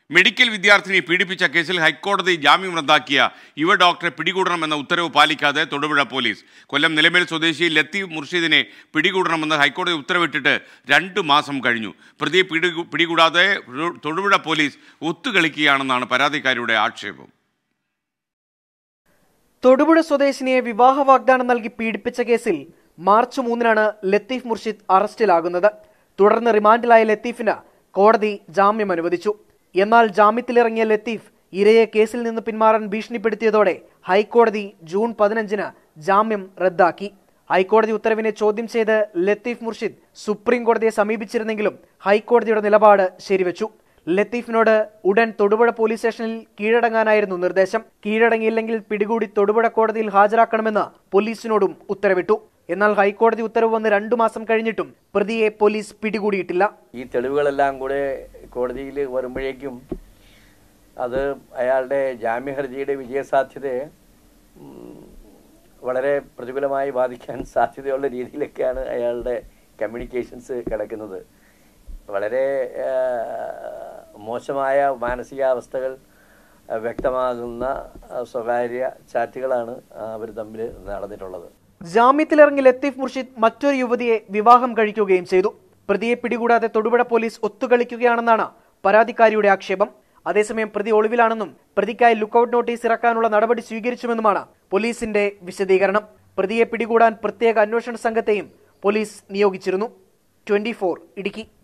medical വിദ്യാർത്ഥിനിയെ പീഡിപ്പിച്ച കേസിൽ ഹൈക്കോടതി ജാമ്യം റദ്ദാക്കിയ യുവ ഡോക്ടറെ പിടികൂടണമെന്ന ഉത്തരവ് പാലിക്കാതെ തൊടുപുഴ പോലീസ് കൊല്ലം നിലമേൽ സ്വദേശി ലത്തീഫ് മുർഷിദിനെ പിടികൂടണമെന്ന് ഹൈക്കോടതി ഉത്തരവിട്ടിട്ട് രണ്ട് മാസം കഴിഞ്ഞു പ്രതിയെ പിടികൂ പിടികൂടാതെ തൊടുപുഴ പോലീസ് ഒത്തുകളിക്കുകയാണെന്നാണ് പരാതിക്കാരിയുടെ ആക്ഷേപം തൊടുപുഴ സ്വദേശിനിയെ വിവാഹ വാഗ്ദാനം നൽകി പീഡിപ്പിച്ച കേസിൽ മാർച്ച് മൂന്നിനാണ് ലത്തീഫ് മുർഷിദ് അറസ്റ്റിലാകുന്നത് തുടർന്ന് റിമാൻഡിലായ ലത്തീഫിന് കോടതി ജാമ്യം അനുവദിച്ചു എന്നാൽ ജാമ്യത്തിലിറങ്ങിയ ലത്തീഫ് ഇരയെ കേസിൽ നിന്ന് പിന്മാറാൻ ഭീഷണിപ്പെടുത്തിയതോടെ ഹൈക്കോടതി ജൂൺ പതിനഞ്ചിന് ജാമ്യം റദ്ദാക്കി ഹൈക്കോടതി ഉത്തരവിനെ ചോദ്യം ചെയ്ത് ലത്തീഫ് മുർഷിദ് സുപ്രീം കോടതിയെ സമീപിച്ചിരുന്നെങ്കിലും ഹൈക്കോടതിയുടെ നിലപാട് ശരിവച്ചു ലത്തീഫിനോട് ഉടൻ തൊടുപുഴ പോലീസ് സ്റ്റേഷനിൽ കീഴടങ്ങാനായിരുന്നു നിർദ്ദേശം കീഴടങ്ങിയില്ലെങ്കിൽ പിടികൂടി തൊടുപുഴ കോടതിയിൽ ഹാജരാക്കണമെന്ന് പോലീസിനോടും ഉത്തരവിട്ടു എന്നാൽ ഹൈക്കോടതി ഉത്തരവ് വന്ന് രണ്ടു മാസം കഴിഞ്ഞിട്ടും പ്രതിയെ പോലീസ് പിടികൂടിയിട്ടില്ല ഈ തെളിവുകളെല്ലാം കൂടെ കോടതിയിൽ വരുമ്പോഴേക്കും അത് അയാളുടെ ജാമ്യഹർജിയുടെ വിജയസാധ്യതയെ ഉം, വളരെ പ്രതികൂലമായി ബാധിക്കാൻ സാധ്യതയുള്ള രീതിയിലൊക്കെയാണ് അയാളുടെ കമ്മ്യൂണിക്കേഷൻസ് കിടക്കുന്നത് വളരെ ആ, മോശമായ മാനസികാവസ്ഥകൾ ആ, വ്യക്തമാകുന്ന ആ, സ്വകാര്യ ചാറ്റുകളാണ് അവർ തമ്മിൽ നടന്നിട്ടുള്ളത് ജാമ്യത്തിലിറങ്ങി ലത്തീഫ് മുർഷിദ് മറ്റൊരു യുവതിയെ വിവാഹം കഴിക്കുകയും ചെയ്തു പ്രതിയെ പിടികൂടാതെ തൊടുപുഴ പോലീസ് ഒത്തുകളിക്കുകയാണെന്നാണ് പരാതിക്കാരിയുടെ ആക്ഷേപം അതേസമയം പ്രതി ഒളിവിലാണെന്നും പ്രതിക്കായി ലുക്കൌട്ട് നോട്ടീസ് ഇറക്കാനുള്ള നടപടി സ്വീകരിച്ചുമെന്നുമാണ് പോലീസിന്റെ വിശദീകരണം പ്രതിയെ പിടികൂടാൻ പ്രത്യേക അന്വേഷണ സംഘത്തെയും പോലീസ് നിയോഗിച്ചിരുന്നു ട്വന്റി ഇടുക്കി